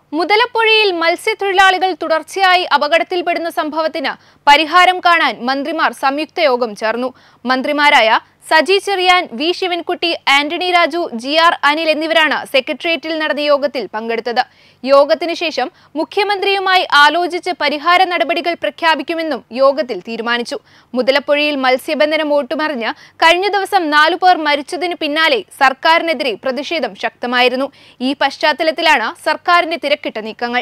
മുതലപ്പുഴയിൽ മത്സ്യത്തൊഴിലാളികൾ തുടർച്ചയായി അപകടത്തിൽപ്പെടുന്ന സംഭവത്തിന് പരിഹാരം കാണാൻ മന്ത്രിമാർ സംയുക്ത യോഗം ചേർന്നു മന്ത്രിമാരായ Saji Cherian V Sivankutty Antony Raju G R Anil എന്നിവരാണ് സെക്രട്ടേറിയറ്റിൽ നടന്ന യോഗത്തിൽ പങ്കെടുത്തത് യോഗത്തിന് ശേഷം മുഖ്യമന്ത്രിയുമായി ആലോചിച്ച് പരിഹാര നടപടികൾ പ്രഖ്യാപിക്കുമെന്നും യോഗത്തിൽ തീരുമാനിച്ചു മുതലപ്പുഴയിൽ മത്സ്യബന്ധനം ഓട്ടുമറിഞ്ഞ് കഴിഞ്ഞ ദിവസം നാലു പേർ മരിച്ചതിനു പിന്നാലെ സർക്കാരിനെതിരെ പ്രതിഷേധം ശക്തമായിരുന്നു ഈ പശ്ചാത്തലത്തിലാണ് സർക്കാരിന്റെ തിരക്കിട്ട നീക്കങ്ങൾ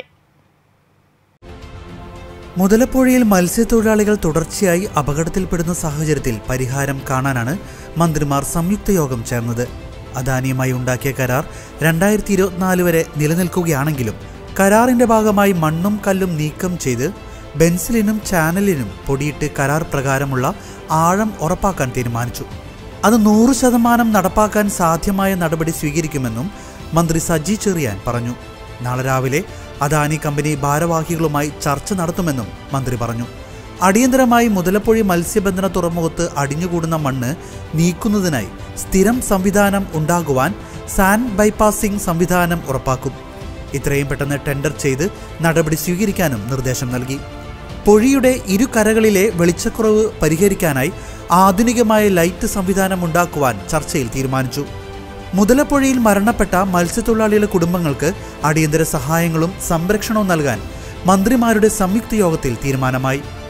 മുതലപ്പുഴയിൽ മത്സ്യത്തൊഴിലാളികൾ തുടർച്ചയായി അപകടത്തിൽപ്പെടുന്ന സാഹചര്യത്തിൽ പരിഹാരം കാണാനാണ് മന്ത്രിമാർ സംയുക്ത യോഗം ചേർന്നത് അദാനിയുമായി ഉണ്ടാക്കിയ കരാർ രണ്ടായിരത്തി ഇരുപത്തിനാല് വരെ നിലനിൽക്കുകയാണെങ്കിലും കരാറിന്റെ ഭാഗമായി മണ്ണും കല്ലും നീക്കം ചെയ്ത് ബെൻസിലിനും ചാനലിനും പൊടിയിട്ട് കരാർ പ്രകാരമുള്ള ആഴം ഉറപ്പാക്കാൻ തീരുമാനിച്ചു അത് നൂറ് ശതമാനം നടപ്പാക്കാൻ സാധ്യമായ നടപടി സ്വീകരിക്കുമെന്നും മന്ത്രി സജി ചെറിയാൻ പറഞ്ഞു നാളെ രാവിലെ അദാനി കമ്പനി ഭാരവാഹികളുമായി ചർച്ച നടത്തുമെന്നും മന്ത്രി പറഞ്ഞു അടിയന്തരമായി മുതലപ്പൊഴി മത്സ്യബന്ധന തുറമുഖത്ത് അടിഞ്ഞുകൂടുന്ന മണ്ണ് നീക്കുന്നതിനായി സ്ഥിരം സംവിധാനം ഉണ്ടാകുവാൻ സാൻഡ് ബൈപ്പാസിംഗ് സംവിധാനം ഉറപ്പാക്കും ഇത്രയും പെട്ടെന്ന് ടെൻഡർ ചെയ്ത് നടപടി സ്വീകരിക്കാനും നിർദ്ദേശം നൽകി പൊഴിയുടെ ഇരു കരകളിലെ വെളിച്ചക്കുറവ് പരിഹരിക്കാനായി ആധുനികമായ ലൈറ്റ് സംവിധാനം ഉണ്ടാക്കുവാൻ ചർച്ചയിൽ തീരുമാനിച്ചു മുതലപ്പുഴയിൽ മരണപ്പെട്ട മത്സ്യത്തൊഴിലാളികളുടെ കുടുംബങ്ങൾക്ക് അടിയന്തര സഹായങ്ങളും സംരക്ഷണവും നൽകാൻ മന്ത്രിമാരുടെ സംയുക്ത യോഗത്തിൽ തീരുമാനമായി